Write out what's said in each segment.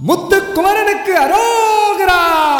முத்துக்குமரனுக்கு அரோகரா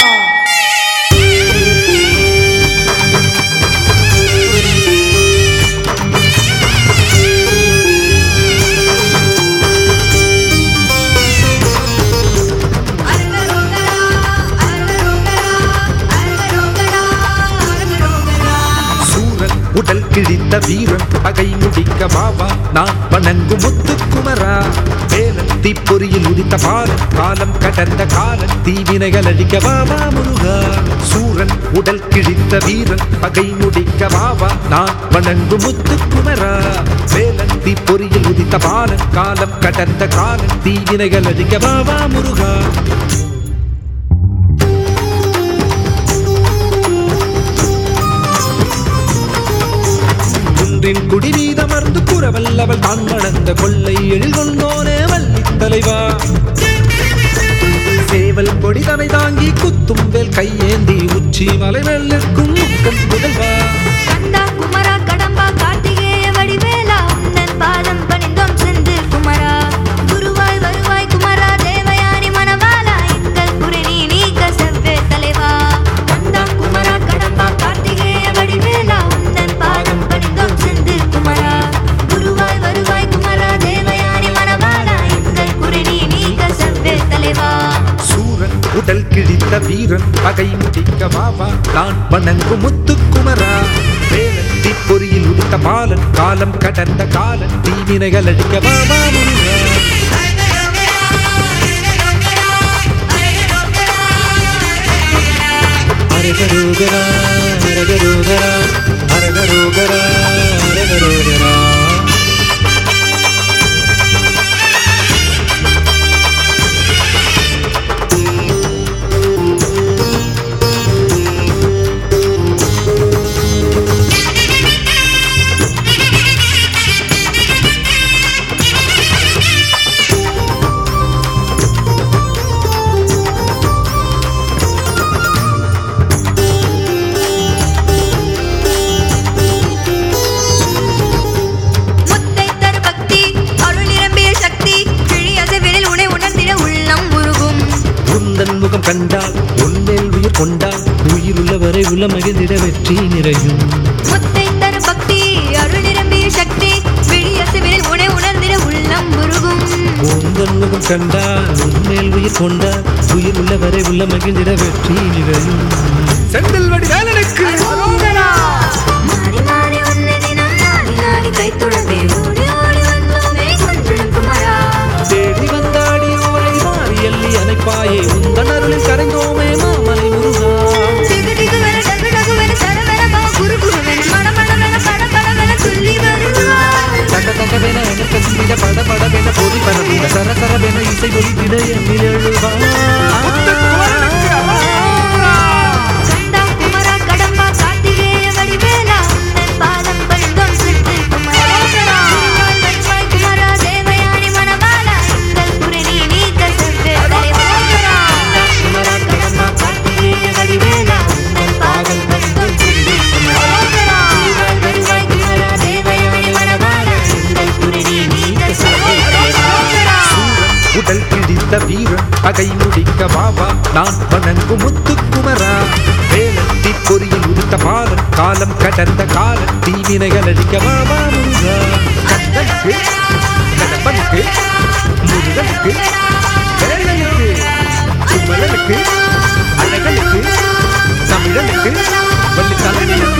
அரகரோகரா அரகரோகரா அரகரோகரா அரகரோகரா சூரன் உடல் கிழித்த வீரன் பகை முடிக்க பாபா நான் வணங்கும் முத்துக்குமரா வேலன் தீப்பொறியில் உதித்த பாலன் காலம் கடந்த காலன் தீவினைகள் அழிக்க பாபா முருகா சூரன் உடல் கிழித்த வீரன் பகை முடிக்க பாபா நான் வணங்கும் முத்துக்குமரா வேலன் தீப்பொறியில் உதித்த பாலன் காலம் கடந்த காலன் தீவினைகள் அழிக்க பாபா முருகா குன்றின் குடி மீதமர்ந்து புறவல்லவள் தான் வளர்ந்த கொள்ளை எழில் கொண்டோனே வள்ளி தலைவா சேவல் கொடி தனை தாங்கி குத்தும் வேல் கையேந்தி உச்சி மலை வெள்ளிற்கும் முக்கன் புதல்வா கந்தா குமரா கடம்பா கார்த்திகேய வடிவேலா உந்தன் பாதம் பணிந்தோம் செந்து குமரா குருவாய் வருவாய் குமரா தேவயானி மணவாளா எங்கள் குரணி நீக்க செவ்வே தலைவா கந்தா குமரா கடம்பா கார்த்திகேய வடிவேலா உந்தன் பாதம் பணிந்தோம் செந்து குமரா குருவாய் வருவாய் குமரா தேவயானி மணவாளா எங்கள் குரணி நீக்க செவ்வே தலைவா சூரன் உடல் கிழித்த வீரன் பகை முடிக்க பாபா நான் வணங்கும் முத்துக்குமரா வேலன் தீப்பொறியில் உடித்த பாலன் காலம் கடந்த காலன் தீவினைகள் அழிக்க பாபா முருகா அரகரோகரா அரகரோகரா அரகரோகரா அரகரோகரா முத்தை தரு பக்தி அருள் நிரம்பிய சக்தி கிழி அசைவினில் உனை உணர்ந்திட உள்ளம் உருகும் உந்தன் முகம் கண்டால் உன்மேல் உயிர் கொண்டால் உயிருள்ளவரை உள்ள மகிழ்ந்திட வெற்றி நிறையும் முத்தை தரு பக்தி அருள் நிரம்பிய சக்தி விழி அசைவினில் உனை உணர்ந்திட உள்ளம் உருகும் உந்தன் முகம் கண்டால் உன்மேல் உயிர் கொண்டால் உயிர் உள்ளவரை உள்ள மகிழ்ந்திட வெற்றி நிறையும் செந்தில் வடி வேலனுக்கு மாறி மாறி உன்னை தினம் நாடி நாடி கைத்தொழவே ஓடி ஓடி வந்தோமே கொஞ்சம் குமரா தேடி வந்தாடி ஓரை மாறி எல்லி அணைப்பாயே உந்தன் அருளில் கரைந்தோமே மாமலை முருகா டிகு டிகு வென டகு டகு வென சர வென பா குரு குரு வென மட மட வென பட பட வென துள்ளி வருவாய் தக தகவென எனக்கு சிந்திட பட படவென பொறி பரவிட சர சரவென இசை ஒலித்திட எம்மில் எழுவா கந்தா குமரா கடம்பா கார்த்திகேய வடிவேலா உந்தன் பாதம் பணிந்தோம் சென்று குமரா வருவாய் வருவாய் குமரா தேவயானி மணவாளா எங்கள் குரணி நீக்க செவ்வே தலைவா குமரா கடம்பா கார்த்திகேய வடிவேலா உந்தன் பாதம் பணிந்தோம் சென்று குமரா வருவாய் வருவாய் குமரா தேவயானி மணவாளா எங்கள் குரணி நீக்க செவ்வே தலைவா உடல் கிழித்த வீரன் பகை முடிக்க பாபா நான் வணங்கும் முத்துக்குமரா வேலத்தி பொறியில் உதித்த பாலன் காலம் கடந்த காலன் தீவினைகள் அழிக்க பாபா முருகா கந்தனுக்கு கடம்பனுக்கு முருகனுக்கு வேலனுக்கு குமரனுக்கு அழகனுக்கு தமிழனுக்கு வள்ளி தலைவனுக்கு